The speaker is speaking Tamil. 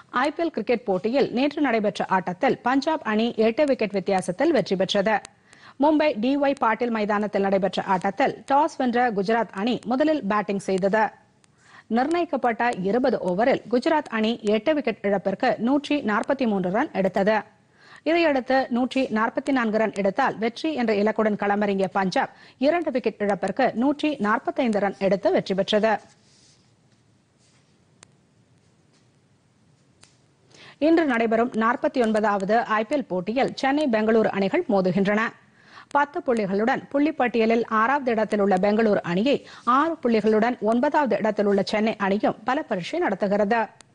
ஐபிஎல் கிரிக்கெட் போட்டியில் நேற்று நடைபெற்ற ஆட்டத்தில் பஞ்சாப் அணி எட்டு விக்கெட் வித்தியாசத்தில் வெற்றி பெற்றது மும்பை டிஒய் பாட்டீல் மைதானத்தில் நடைபெற்ற ஆட்டத்தில் டாஸ் வென்ற குஜராத் அணி முதலில் பேட்டிங் செய்தது நிர்ணயிக்கப்பட்ட இருபது ஓவரில் குஜராத் அணி எட்டு விக்கெட் இழப்பிற்கு நூற்றி நாற்பத்தி மூன்று ரன் எடுத்தது இதையடுத்து நூற்றி நாற்பத்தி நான்கு ரன் எடுத்தால் வெற்றி என்ற இலக்குடன் களமிறங்கிய பஞ்சாப் இரண்டு விக்கெட் இழப்பிற்கு நூற்றி நாற்பத்தைந்து ரன் எடுத்து வெற்றி பெற்றது இன்று நடைபெறும் நாற்பத்தி ஒன்பதாவது ஐபிஎல் போட்டியில் சென்னை பெங்களூரு அணிகள் மோதுகின்றன பத்து புள்ளிகளுடன் புள்ளிப்பட்டியலில் ஆறாவது இடத்தில் உள்ள பெங்களூரு அணியை ஆறு புள்ளிகளுடன் ஒன்பதாவது இடத்தில் உள்ள சென்னை அணியும் பல பரீட்சை நடத்துகிறது